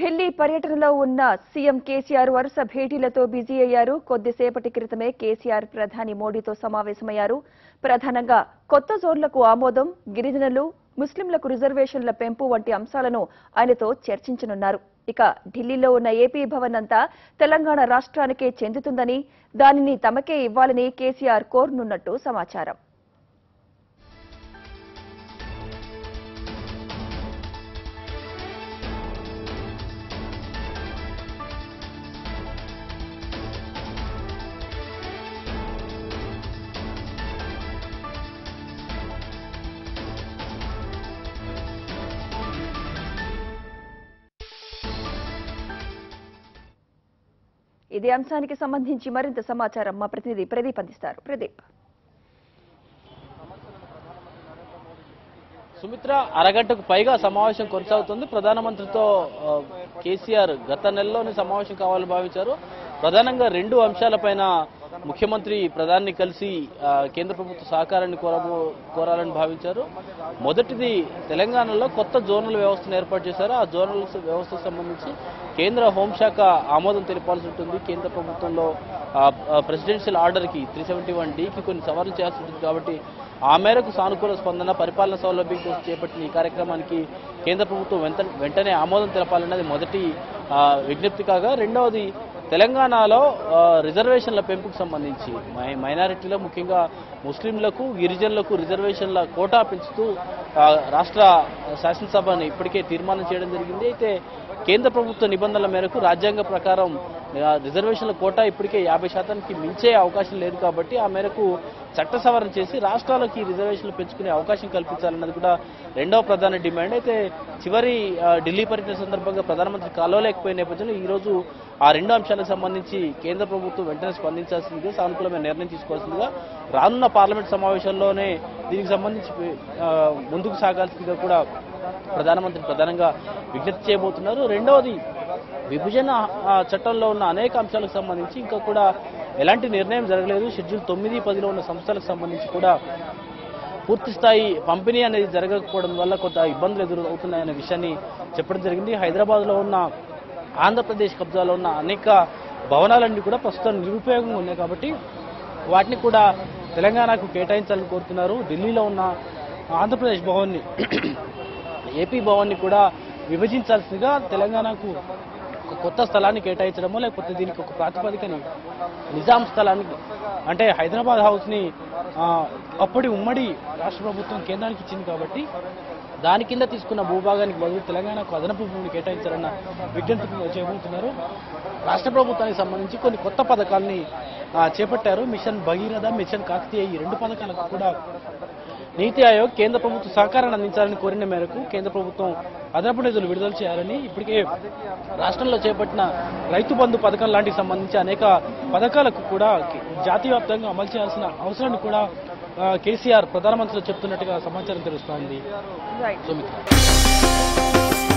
ఢిల్లీ పర్యటనలో ఉన్న సీఎం కేసీఆర్ వరుస భేటీలతో బిజీ అయ్యారు కొద్దిసేపటి క్రితమే కేసీఆర్ ప్రధాని మోడీతో సమావేశమయ్యారు ప్రధానంగా కొత్త జోన్లకు ఆమోదం గిరిజనులు ముస్లింలకు రిజర్వేషన్ల పెంపు వంటి అంశాలను ఆయనతో చర్చించనున్నారు ఇక ఢిల్లీలో ఉన్న ఏపీ భవన్ అంతా తెలంగాణ రాష్ట్రానికే చెందుతుందని దానిని తమకే ఇవ్వాలని కేసీఆర్ కోరనున్నట్టు సమాచారం ఇదే అంశానికి సంబంధించి మరింత సమాచారం మా ప్రతినిధి ప్రదీప్ అందిస్తారు ప్రదీప్ సుమిత్ర అరగంటకు పైగా సమావేశం కొనసాగుతుంది ప్రధానమంత్రితో ఆ, కేసీఆర్ గత నెలలోనే సమావేశం కావాలని భావించారు ప్రధానంగా రెండు అంశాలపైన ముఖ్యమంత్రి ప్రధాని కలిసి ఆ, కేంద్ర ప్రభుత్వ సహకారాన్ని కోరబో కోరాలని భావించారు మొదటిది తెలంగాణలో కొత్త జోనల్ వ్యవస్థను ఏర్పాటు చేశారు ఆ జోనల్ వ్యవస్థకు సంబంధించి కేంద్ర హోంశాఖ ఆమోదం తెలిపాల్సి ఉంటుంది కేంద్ర ప్రభుత్వంలో ప్రెసిడెన్షియల్ ఆర్డర్కి త్రీ సెవెంటీ వన్ డికి కొన్ని సవరణ చేయాల్సి ఉంటుంది కాబట్టి ఆ మేరకు సానుకూల స్పందన పరిపాలన సౌలభ్యం కోసం చేపట్టిన ఈ కార్యక్రమానికి కేంద్ర ప్రభుత్వం వెంట వెంటనే ఆమోదం తెలపాలన్నది మొదటి ఆ, విజ్ఞప్తి కాగా రెండవది తెలంగాణలో ఆ, రిజర్వేషన్ల పెంపుకు సంబంధించి మై- మైనారిటీలో ముఖ్యంగా ముస్లింలకు గిరిజనులకు రిజర్వేషన్ల కోటా పెంచుతూ ఆ, రాష్ట్ర శాసనసభను ఇప్పటికే తీర్మానం చేయడం జరిగింది అయితే కేంద్ర ప్రభుత్వ నిబంధనల మేరకు రాజ్యాంగ ప్రకారం ఆ, రిజర్వేషన్ల కోటా ఇప్పటికే యాభై శాతానికి మించే అవకాశం లేదు కాబట్టి ఆ మేరకు చట్ట సవరణ చేసి రాష్ట్రాలకు ఈ రిజర్వేషన్లు పెంచుకునే అవకాశం కల్పించాలన్నది కూడా రెండవ ప్రధాన డిమాండ్ అయితే చివరి ఆ, ఢిల్లీ పర్యటన సందర్భంగా ప్రధానమంత్రి కలవలేకపోయిన నేపథ్యంలో ఈ రోజు ఆ రెండు అంశాలకు సంబంధించి కేంద్ర ప్రభుత్వం వెంటనే స్పందించాల్సిందిగా సానుకూలమైన నిర్ణయం తీసుకోవాల్సిందిగా రానున్న పార్లమెంట్ సమావేశంలోనే దీనికి సంబంధించి ఆ, ముందుకు సాగాల్సిందిగా కూడా ప్రధానమంత్రి ప్రధానంగా విజ్ఞప్తి చేయబోతున్నారు రెండవది విభజన ఆ, చట్టంలో ఉన్న అనేక అంశాలకు సంబంధించి ఇంకా కూడా ఎలాంటి నిర్ణయం జరగలేదు షెడ్యూల్ తొమ్మిది పదిలో ఉన్న సంస్థలకు సంబంధించి కూడా పూర్తి స్థాయి పంపిణీ అనేది జరగకపోవడం వల్ల కొంత ఇబ్బందులు ఎదురవుతున్నాయనే విషయాన్ని చెప్పడం జరిగింది హైదరాబాద్లో ఉన్న ఆంధ్రప్రదేశ్ కబ్జాలో ఉన్న అనేక భవనాలన్నీ కూడా ప్రస్తుతం నిరుపయోగంగా ఉన్నాయి కాబట్టి వాటిని కూడా తెలంగాణకు కేటాయించాలని కోరుతున్నారు ఢిల్లీలో ఉన్న ఆంధ్రప్రదేశ్ భవన్ని ఏపీ భవన్ని కూడా విభజించాల్సిందిగా తెలంగాణకు ఒక కొత్త స్థలాన్ని కేటాయించడమో లేకపోతే దీనికి ఒక ప్రాతిపదికని నిజాం స్థలానికి అంటే హైదరాబాద్ హౌస్ని ఆ, అప్పటి ఉమ్మడి రాష్ట్ర ప్రభుత్వం కేంద్రానికి ఇచ్చింది కాబట్టి దాని కింద తీసుకున్న భూభాగానికి బదులు తెలంగాణకు అదనపు భూమిని కేటాయించాలన్న విజ్ఞప్తి చేయబోతున్నారు రాష్ట్ర ప్రభుత్వానికి సంబంధించి కొన్ని కొత్త పథకాల్ని ఆ, చేపట్టారు మిషన్ భగీరథ మిషన్ కాకతీయ ఈ రెండు పథకాలకు కూడా నీతి ఆయోగ్ కేంద్ర ప్రభుత్వ సహకారాన్ని అందించాలని కోరిన మేరకు కేంద్ర ప్రభుత్వం అదనపు నిధులు విడుదల చేయాలని ఇప్పటికే రాష్ట్రంలో చేపట్టిన రైతు బంధు పథకం లాంటికి సంబంధించి అనేక పథకాలకు కూడా జాతీయ వ్యాప్తంగా అమలు చేయాల్సిన అవసరాన్ని కూడా ఆ, కేసీఆర్ ప్రధానమంత్రితో చెప్తున్నట్టుగా సమాచారం తెలుస్తోంది రైట్ సుమిత్ర